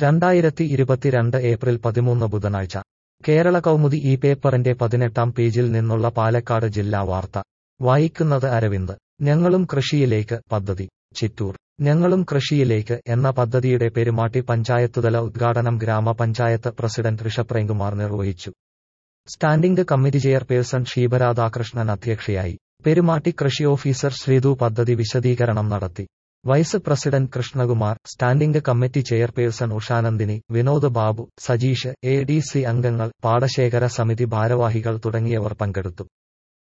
രണ്ടായിരത്തി ഇരുപത്തിരണ്ട് ഏപ്രിൽ പതിമൂന്ന് ബുധനാഴ്ച കേരള കൗമുദി ഈ പേപ്പറിന്റെ പതിനെട്ടാം പേജിൽ നിന്നുള്ള പാലക്കാട് ജില്ലാ വാർത്ത വായിക്കുന്നത് അരവിന്ദ് ഞങ്ങളും കൃഷിയിലേക്ക് പദ്ധതി ചിറ്റൂർ ഞങ്ങളും കൃഷിയിലേക്ക് എന്ന പദ്ധതിയുടെ പെരുമാട്ടി പഞ്ചായത്തുതല ഉദ്ഘാടനം ഗ്രാമപഞ്ചായത്ത് പ്രസിഡന്റ് ഋഷപ്രേംകുമാർ നിർവഹിച്ചു സ്റ്റാൻഡിംഗ് കമ്മിറ്റി ചെയർപേഴ്സൺ ഷീബരാധാകൃഷ്ണൻ അധ്യക്ഷയായി പെരുമാട്ടി കൃഷി ഓഫീസർ ശ്രീതു പദ്ധതി വിശദീകരണം നടത്തി vice president Krishnakumar standing committee chairperson Ushanandini Vinod Babu Sajeesh A D C അംഗങ്ങൾ പാടശേഖര സമിതി ഭാരവാഹികൾ തുടങ്ങിയവർ പങ്കെടുത്തു